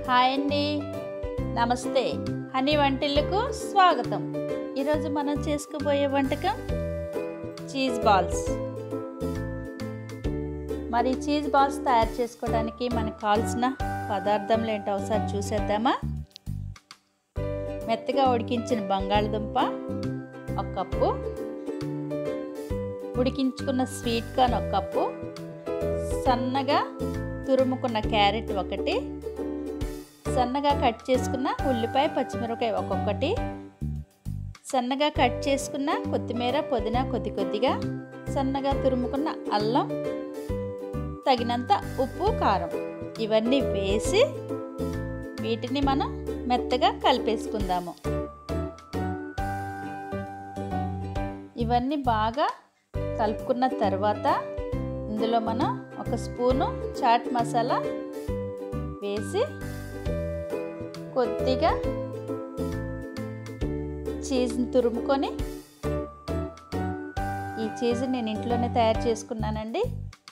hi అండి నమస్తే honey వంటిల్లకు స్వాగతం ఈరోజు మనం చేసుకుపోయే వంటకం చీజ్ బాల్స్ మరి చీజ్ బాల్స్ తయారు చేసుకోవడానికి మనకు కావాల్సిన పదార్థాలు ఏంటో ఒకసారి చూసేద్దామా మెత్తగా ఉడికించిన బంగాళదుంప ఒక కప్పు ఉడికించుకున్న స్వీట్ కార్న్ ఒక కప్పు సన్నగా తురుముకున్న క్యారెట్ ఒకటి సన్నగా కట్ చేసుకున్న ఉల్లిపాయ పచ్చిమిరపకాయ ఒక్కొక్కటి సన్నగా కట్ చేసుకున్న కొత్తిమీర పుదీనా కొద్ది కొద్దిగా సన్నగా తురుముకున్న అల్లం తగినంత ఉప్పు కారం ఇవన్నీ వేసి వీటిని మనం మెత్తగా కలిపేసుకుందాము ఇవన్నీ బాగా కలుపుకున్న తర్వాత ఇందులో మనం ఒక స్పూను చాట్ మసాలా వేసి కొద్దిగా చీజ్ని తురుముకొని ఈ చీజ్ నేను ఇంట్లోనే తయారు చేసుకున్నానండి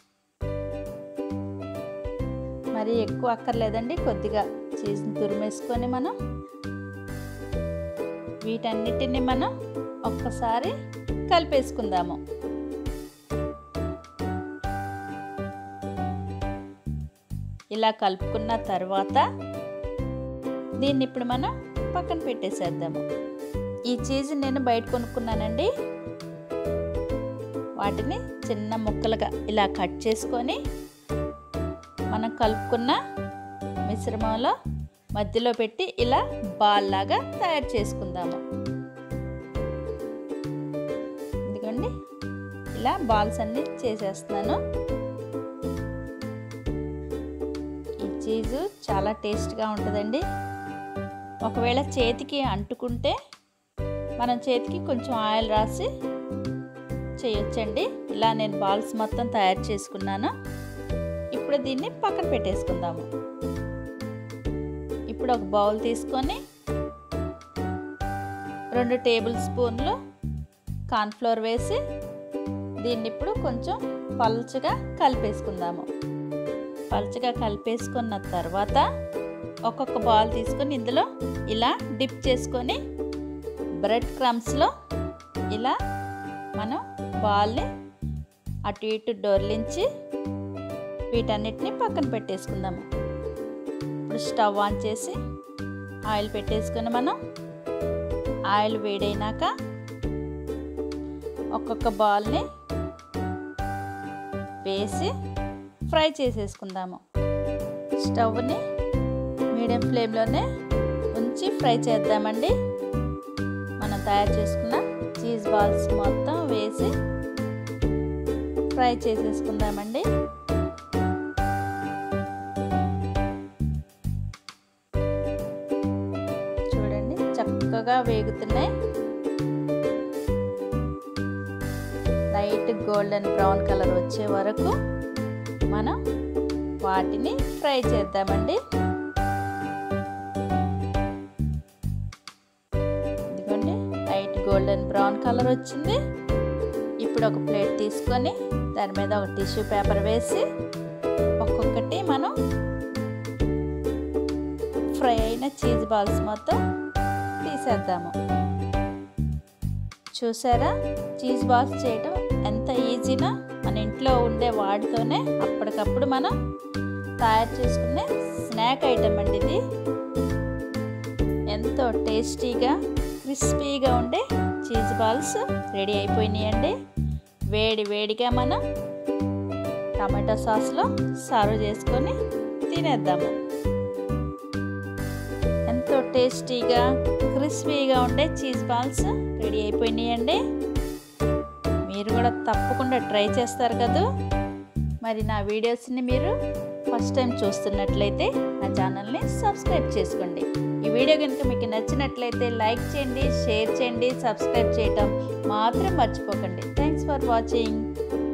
మరి ఎక్కువ అక్కర్లేదండి కొద్దిగా చీజ్ని తురిమేసుకొని మనం వీటన్నిటిని మనం ఒక్కసారి కలిపేసుకుందాము ఇలా కలుపుకున్న తర్వాత దీన్ని ఇప్పుడు మనం పక్కన పెట్టేసేద్దాము ఈ చీజ్ నేను బయట కొనుక్కున్నానండి వాటిని చిన్న ముక్కలుగా ఇలా కట్ చేసుకొని మనం కలుపుకున్న మిశ్రమంలో మధ్యలో పెట్టి ఇలా బాల్ లాగా తయారు చేసుకుందాము ఇదిగోండి ఇలా బాల్స్ అన్ని చేసేస్తున్నాను ఈ చీజు చాలా టేస్ట్గా ఉంటుందండి ఒకవేళ చేతికి అంటుకుంటే మనం చేతికి కొంచెం ఆయిల్ రాసి చేయొచ్చండి ఇలా నేను బాల్స్ మొత్తం తయారు చేసుకున్నాను ఇప్పుడు దీన్ని పక్కన పెట్టేసుకుందాము ఇప్పుడు ఒక బౌల్ తీసుకొని రెండు టేబుల్ స్పూన్లు కార్న్ఫ్లోర్ వేసి దీన్ని ఇప్పుడు కొంచెం పల్చగా కలిపేసుకుందాము పల్చగా కలిపేసుకున్న తర్వాత ఒక్కొక్క బాల్ తీసుకొని ఇందులో ఇలా డిప్ చేసుకొని బ్రెడ్ క్రమ్స్లో ఇలా మనం బాల్ని అటు ఇటు డోర్లించి వీటన్నిటిని పక్కన పెట్టేసుకుందాము ఇప్పుడు స్టవ్ ఆన్ చేసి ఆయిల్ పెట్టేసుకొని మనం ఆయిల్ వేడైనాక ఒక్కొక్క బాల్ని వేసి ఫ్రై చేసేసుకుందాము స్టవ్ని మీడియం ఫ్లేమ్లోనే ఉంచి ఫ్రై చేద్దామండి మనం తయారు చేసుకున్న చీజ్ బాల్స్ మొత్తం వేసి ఫ్రై చేసేసుకుందామండి చూడండి చక్కగా వేగుతున్నాయి లైట్ గోల్డెన్ బ్రౌన్ కలర్ వచ్చే వరకు మనం వాటిని ఫ్రై చేద్దామండి ఇదిగోండి లైట్ గోల్డెన్ బ్రౌన్ కలర్ వచ్చింది ఇప్పుడు ఒక ప్లేట్ తీసుకొని దాని మీద ఒక టిష్యూ పేపర్ వేసి ఒక్కొక్కటి మనం ఫ్రై అయిన చీజ్ బాల్స్ మొత్తం తీసేద్దాము చూసారా చీజ్ బాల్స్ చేయడం ఎంత ఈజీనా మన ఇంట్లో ఉండే వాటితోనే అప్పటికప్పుడు మనం తయారు చేసుకునే స్నాక్ ఐటమ్ అండి ఇది ఎంతో టేస్టీగా క్రిస్పీగా ఉండే చీజ్ బాల్స్ రెడీ అయిపోయినాయండి వేడి వేడిగా మనం టమాటో సాస్లో సర్వ్ చేసుకొని తినేద్దాము ఎంతో టేస్టీగా క్రిస్పీగా ఉండే చీజ్ బాల్స్ రెడీ అయిపోయినాయండి మీరు కూడా తప్పకుండా ట్రై చేస్తారు కదా మరి నా వీడియోస్ని మీరు ఫస్ట్ టైం చూస్తున్నట్లయితే నా ఛానల్ని సబ్స్క్రైబ్ చేసుకోండి ఈ వీడియో కనుక మీకు నచ్చినట్లయితే లైక్ చేయండి షేర్ చేయండి సబ్స్క్రైబ్ చేయటం మాత్రం మర్చిపోకండి థ్యాంక్స్ ఫర్ వాచింగ్